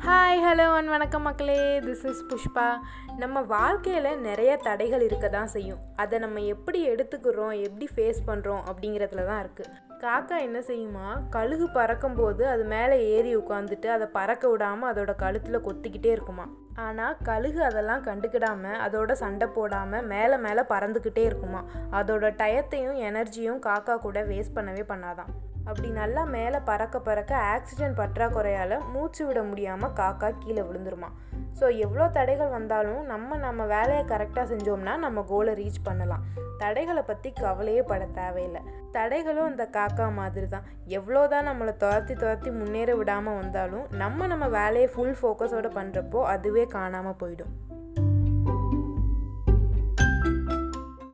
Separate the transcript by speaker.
Speaker 1: hi hello and வணக்கம் மக்களே this is Pushpa நம்ம வாழ்க்கையில் நிறைய தடைகள் இருக்க தான் செய்யும் அதை நம்ம எப்படி எடுத்துக்கிறோம் எப்படி ஃபேஸ் பண்ணுறோம் அப்படிங்கிறதுல தான் இருக்குது காக்கா என்ன செய்யுமா கழுகு பறக்கும்போது அது மேலே ஏறி உட்காந்துட்டு அதை பறக்க விடாமல் அதோட கழுத்தில் கொத்திக்கிட்டே இருக்குமா ஆனால் கழுகு அதெல்லாம் கண்டுக்கிடாமல் அதோட சண்டை போடாமல் மேலே மேலே பறந்துக்கிட்டே இருக்குமா அதோட டயத்தையும் எனர்ஜியும் காக்கா கூட வேஸ்ட் பண்ணவே பண்ணாதான் அப்படி நல்லா மேலே பறக்க பறக்க ஆக்சிஜன் பற்றாக்குறையால் மூச்சு விட முடியாமல் காக்கா கீழே விழுந்துருமா ஸோ எவ்வளோ தடைகள் வந்தாலும் நம்ம நம்ம வேலையை கரெக்டாக செஞ்சோம்னா நம்ம கோலை ரீச் பண்ணலாம் தடைகளை பற்றி கவலையே பட தேவையில்லை தடைகளும் அந்த காக்கா மாதிரி தான் எவ்வளோ தான் நம்மளை துரத்தி துரத்தி முன்னேற விடாமல் வந்தாலும் நம்ம நம்ம வேலையை ஃபுல் ஃபோக்கஸோடு பண்ணுறப்போ அதுவே காணாமல் போயிடும்